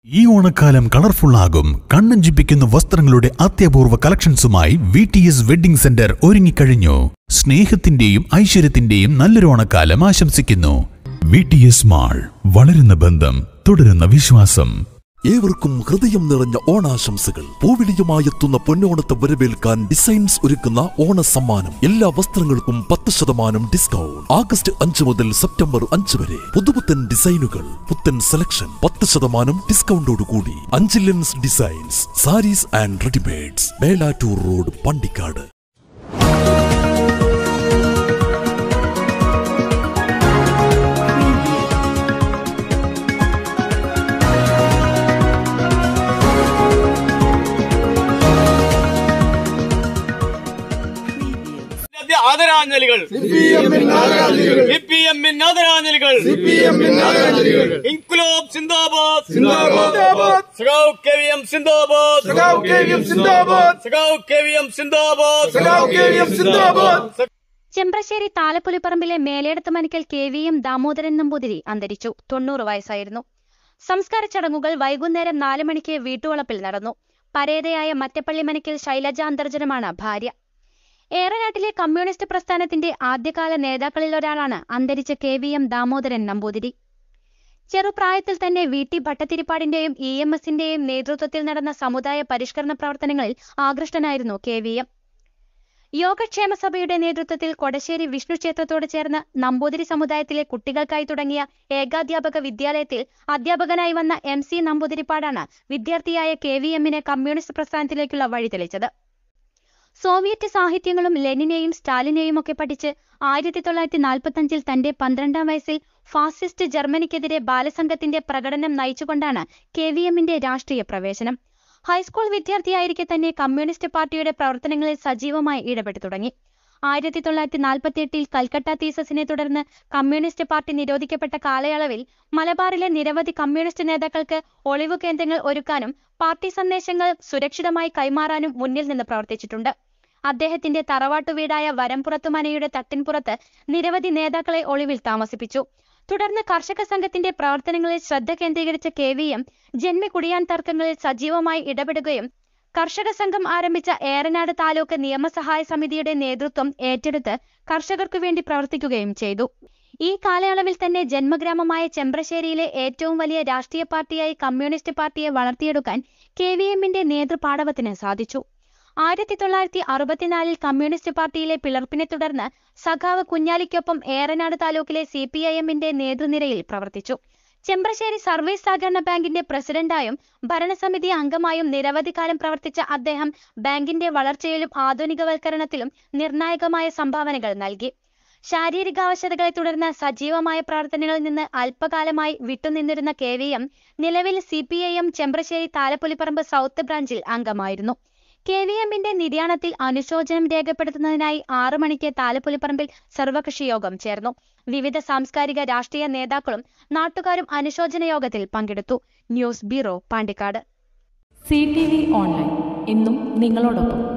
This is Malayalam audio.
ഈ ഓണക്കാലം കളർഫുൾ ആകും കണ്ണഞ്ചിപ്പിക്കുന്ന വസ്ത്രങ്ങളുടെ അത്യപൂർവ കളക്ഷൻസുമായി V T S wedding centre ഒരുങ്ങിക്കഴിഞ്ഞു സ്നേഹത്തിന്റെയും ഐശ്വര്യത്തിന്റെയും നല്ലൊരു ഓണക്കാലം ആശംസിക്കുന്നു വി ടി എസ് മാൾ വളരുന്ന ബന്ധം തുടരുന്ന വിശ്വാസം ഏവർക്കും ഹൃദയം നിറഞ്ഞ ഓണാശംസകൾ പൂവിളിയുമായെത്തുന്ന പൊന്നോണത്തെ വരവേൽക്കാൻ ഡിസൈൻസ് ഒരുക്കുന്ന ഓണ സമ്മാനം എല്ലാ വസ്ത്രങ്ങൾക്കും പത്ത് ശതമാനം ഡിസ്കൗണ്ട് ആഗസ്റ്റ് അഞ്ച് മുതൽ സെപ്റ്റംബർ അഞ്ച് വരെ പുതുപുത്തൻ ഡിസൈനുകൾ പുത്തൻ സെലക്ഷൻ പത്ത് ശതമാനം ഡിസ്കൗണ്ടോടുകൂടി അഞ്ചിലൻസ് designs sarees and readymades Melattur road Pandikkad ഇതിന്റെ ആദരാഞ്ജലികൾ സി പി എമ്മിന് ആദരാഞ്ജലികൾ ഇൻകുലോബ് സിന്ദാബാദ് സഖാവ് കെ വി എം സിന്ദാബാദ് സഖാവ് കെ വി എം സിന്ദാബാദ് ചെമ്പ്രശ്ശേരി താലപ്പൊലിപ്പറമ്പിലെ Meledath Manakkal K V M Damodaran Namboothiri അന്തരിച്ചു തൊണ്ണൂറ് വയസ്സായിരുന്നു സംസ്കാര ചടങ്ങുകൾ വൈകുന്നേരം നാല് മണിക്ക് വീട്ടുവളപ്പിൽ നടന്നു പരേതയായ മറ്റപ്പള്ളി മനക്കൽ ശൈലജ അന്തർജനമാണ് ഭാര്യ ഏറനാട്ടിലെ കമ്മ്യൂണിസ്റ്റ് പ്രസ്ഥാനത്തിന്റെ ആദ്യകാല നേതാക്കളിലൊരാളാണ് അന്തരിച്ച K V M Damodaran Namboothiri ചെറുപ്രായത്തിൽ തന്നെ വി ടി ഭട്ടത്തിരിപ്പാടിന്റെയും ഇ എം എസിന്റെയും നേതൃത്വത്തിൽ നടന്ന സമുദായ പരിഷ്കരണ പ്രവർത്തനങ്ങളിൽ ആകൃഷ്ടനായിരുന്നു കെ വി എം യോഗക്ഷേമ സഭയുടെ നേതൃത്വത്തിൽ കൊടശ്ശേരി വിഷ്ണു ക്ഷേത്രത്തോട് ചേർന്ന് നമ്പൂതിരി സമുദായത്തിലെ കുട്ടികൾക്കായി തുടങ്ങിയ ഏകാധ്യാപക വിദ്യാലയത്തിൽ അധ്യാപകനായി വന്ന എം സി നമ്പൂതിരിപ്പാടാണ് വിദ്യാർത്ഥിയായ കെ വി എമ്മിനെ കമ്മ്യൂണിസ്റ്റ് പ്രസ്ഥാനത്തിലേക്കുള്ള വഴി തെളിച്ചത് സോവിയറ്റ് സാഹിത്യങ്ങളും ലെനിനെയും സ്റ്റാലിനെയും ഒക്കെ പഠിച്ച് ആയിരത്തി തൊള്ളായിരത്തി നാൽപ്പത്തഞ്ചിൽ തന്റെ പന്ത്രണ്ടാം വയസ്സിൽ ഫാസിസ്റ്റ് ജർമ്മനിക്കെതിരെ ബാലസംഘത്തിന്റെ പ്രകടനം നയിച്ചുകൊണ്ടാണ് കെ വി എമ്മിന്റെ രാഷ്ട്രീയ പ്രവേശനം ഹൈസ്കൂൾ വിദ്യാർത്ഥിയായിരിക്കെ തന്നെ കമ്മ്യൂണിസ്റ്റ് പാർട്ടിയുടെ പ്രവർത്തനങ്ങളിൽ സജീവമായി ഇടപെട്ടു തുടങ്ങി ആയിരത്തി തൊള്ളായിരത്തി നാൽപ്പത്തിയെട്ടിൽ കൽക്കട്ട തീസസിനെ തുടർന്ന് കമ്മ്യൂണിസ്റ്റ് പാർട്ടി നിരോധിക്കപ്പെട്ട കാലയളവിൽ മലബാറിലെ നിരവധി കമ്മ്യൂണിസ്റ്റ് നേതാക്കൾക്ക് ഒളിവു കേന്ദ്രങ്ങൾ ഒരുക്കാനും പാർട്ടി സന്ദേശങ്ങൾ സുരക്ഷിതമായി കൈമാറാനും മുന്നിൽ നിന്ന് പ്രവർത്തിച്ചിട്ടുണ്ട് അദ്ദേഹത്തിന്റെ തറവാട്ടു വീടായ വരംപുറത്തു മനയുടെ തട്ടിൻപുറത്ത് നിരവധി നേതാക്കളെ ഒളിവിൽ താമസിപ്പിച്ചു തുടർന്ന് കർഷക സംഘത്തിന്റെ പ്രവർത്തനങ്ങളിൽ ശ്രദ്ധ കേന്ദ്രീകരിച്ച കെ വി എം ജന്മി കുടിയാൻ തർക്കങ്ങളിൽ സജീവമായി ഇടപെടുകയും കർഷക സംഘം ആരംഭിച്ച ഏറനാട് താലൂക്ക് നിയമസഹായ സമിതിയുടെ നേതൃത്വം ഏറ്റെടുത്ത് കർഷകർക്കു വേണ്ടി പ്രവർത്തിക്കുകയും ചെയ്തു ഈ കാലയളവിൽ തന്നെ ജന്മഗ്രാമമായ ചെമ്പ്രശ്ശേരിയിലെ ഏറ്റവും വലിയ രാഷ്ട്രീയ പാർട്ടിയായി കമ്മ്യൂണിസ്റ്റ് പാർട്ടിയെ വളർത്തിയെടുക്കാൻ കെ വി എമ്മിന്റെ നേതൃപാടവത്തിന് സാധിച്ചു ആയിരത്തി തൊള്ളായിരത്തി അറുപത്തിനാലിൽ കമ്മ്യൂണിസ്റ്റ് പാർട്ടിയിലെ പിളർപ്പിനെ തുടർന്ന് സഖാവ് കുഞ്ഞാലിക്കൊപ്പം ഏറനാട് താലൂക്കിലെ സി പി ഐ എമ്മിന്റെ നേതൃനിരയിൽ പ്രവർത്തിച്ചു ചെമ്പ്രശ്ശേരി സർവീസ് സഹകരണ ബാങ്കിന്റെ പ്രസിഡന്റായും ഭരണസമിതി അംഗമായും നിരവധി കാലം പ്രവർത്തിച്ച അദ്ദേഹം ബാങ്കിന്റെ വളർച്ചയിലും ആധുനികവൽക്കരണത്തിലും നിർണായകമായ സംഭാവനകൾ നൽകി ശാരീരികാവശ്യതകളെ തുടർന്ന് സജീവമായ പ്രവർത്തനങ്ങളിൽ നിന്ന് അല്പകാലമായി വിട്ടുനിന്നിരുന്ന കെ വി എം നിലവിൽ C P I M Chembrassery Thalapoliparamb south ബ്രാഞ്ചിൽ അംഗമായിരുന്നു കെ വി എമ്മിന്റെ നിര്യാണത്തിൽ അനുശോചനം രേഖപ്പെടുത്തുന്നതിനായി ആറു മണിക്ക് താലപ്പൊലിപ്പറമ്പിൽ സർവകക്ഷി യോഗം ചേർന്നു വിവിധ സാംസ്കാരിക രാഷ്ട്രീയ നേതാക്കളും നാട്ടുകാരും അനുശോചന യോഗത്തിൽ പങ്കെടുത്തു news bureau Pandikkad C T V online എന്നും നിങ്ങളോടൊപ്പം